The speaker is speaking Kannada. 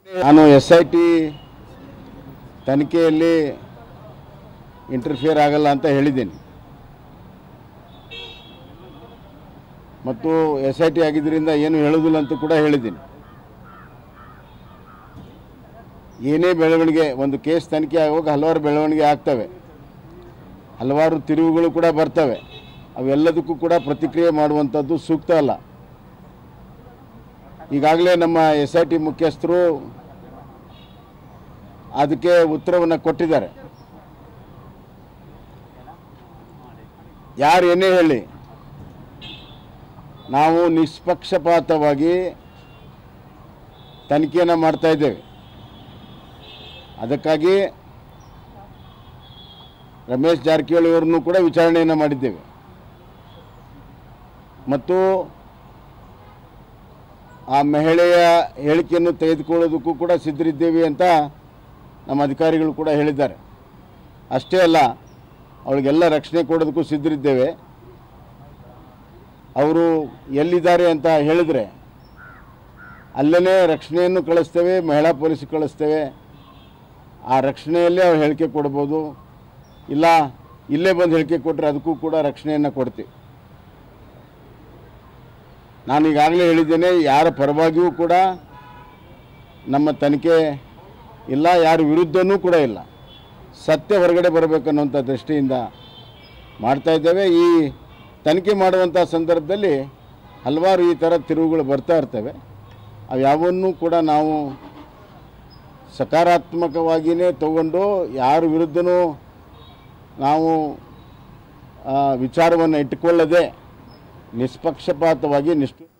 ನಾನು ಎಸ್ ಐ ಟಿ ತನಿಖೆಯಲ್ಲಿ ಇಂಟರ್ಫಿಯರ್ ಆಗಲ್ಲ ಅಂತ ಹೇಳಿದ್ದೀನಿ ಮತ್ತು ಎಸ್ ಐ ಟಿ ಆಗಿದ್ದರಿಂದ ಏನು ಹೇಳೋದಿಲ್ಲ ಅಂತ ಕೂಡ ಹೇಳಿದ್ದೀನಿ ಏನೇ ಬೆಳವಣಿಗೆ ಒಂದು ಕೇಸ್ ತನಿಖೆ ಆಗುವಾಗ ಹಲವಾರು ಬೆಳವಣಿಗೆ ಆಗ್ತವೆ ಹಲವಾರು ತಿರುವುಗಳು ಕೂಡ ಬರ್ತವೆ ಅವೆಲ್ಲದಕ್ಕೂ ಕೂಡ ಪ್ರತಿಕ್ರಿಯೆ ಮಾಡುವಂಥದ್ದು ಸೂಕ್ತ ಅಲ್ಲ ಈಗಾಗಲೇ ನಮ್ಮ ಎಸ್ ಐ ಟಿ ಮುಖ್ಯಸ್ಥರು ಅದಕ್ಕೆ ಉತ್ತರವನ್ನು ಕೊಟ್ಟಿದ್ದಾರೆ ಯಾರು ಏನೇ ಹೇಳಿ ನಾವು ನಿಷ್ಪಕ್ಷಪಾತವಾಗಿ ತನಿಖೆಯನ್ನು ಮಾಡ್ತಾ ಇದ್ದೇವೆ ಅದಕ್ಕಾಗಿ ರಮೇಶ್ ಜಾರಕಿಹೊಳಿ ಅವರನ್ನು ಕೂಡ ವಿಚಾರಣೆಯನ್ನು ಮಾಡಿದ್ದೇವೆ ಮತ್ತು ಆ ಮಹಿಳೆಯ ಹೇಳಿಕೆಯನ್ನು ತೆಗೆದುಕೊಳ್ಳೋದಕ್ಕೂ ಕೂಡ ಸಿದ್ಧರಿದ್ದೇವೆ ಅಂತ ನಮ್ಮ ಅಧಿಕಾರಿಗಳು ಕೂಡ ಹೇಳಿದ್ದಾರೆ ಅಷ್ಟೇ ಅಲ್ಲ ಅವಳಿಗೆಲ್ಲ ರಕ್ಷಣೆ ಕೊಡೋದಕ್ಕೂ ಸಿದ್ಧರಿದ್ದೇವೆ ಅವರು ಎಲ್ಲಿದ್ದಾರೆ ಅಂತ ಹೇಳಿದರೆ ಅಲ್ಲೇ ರಕ್ಷಣೆಯನ್ನು ಕಳಿಸ್ತೇವೆ ಮಹಿಳಾ ಪೊಲೀಸ್ ಕಳಿಸ್ತೇವೆ ಆ ರಕ್ಷಣೆಯಲ್ಲೇ ಅವ್ರು ಹೇಳಿಕೆ ಕೊಡ್ಬೋದು ಇಲ್ಲ ಇಲ್ಲೇ ಬಂದು ಹೇಳಿಕೆ ಕೊಟ್ಟರೆ ಅದಕ್ಕೂ ಕೂಡ ರಕ್ಷಣೆಯನ್ನು ಕೊಡ್ತೀವಿ ನಾನು ಈಗಾಗಲೇ ಹೇಳಿದ್ದೇನೆ ಯಾರ ಪರವಾಗಿಯೂ ಕೂಡ ನಮ್ಮ ತನಿಖೆ ಇಲ್ಲ ಯಾರ ವಿರುದ್ಧನೂ ಕೂಡ ಇಲ್ಲ ಸತ್ಯ ಹೊರಗಡೆ ಬರಬೇಕನ್ನುವಂಥ ದೃಷ್ಟಿಯಿಂದ ಮಾಡ್ತಾ ಇದ್ದೇವೆ ಈ ತನಿಖೆ ಮಾಡುವಂಥ ಸಂದರ್ಭದಲ್ಲಿ ಹಲವಾರು ಈ ಥರ ತಿರುವುಗಳು ಬರ್ತಾ ಇರ್ತವೆ ಅವು ಯಾವನ್ನೂ ಕೂಡ ನಾವು ಸಕಾರಾತ್ಮಕವಾಗಿಯೇ ತಗೊಂಡು ಯಾರ ವಿರುದ್ಧನೂ ನಾವು ವಿಚಾರವನ್ನು ಇಟ್ಟುಕೊಳ್ಳದೆ ನಿಷ್ಪಕ್ಷಪಾತವಾಗಿ ನಿಷ್ಠು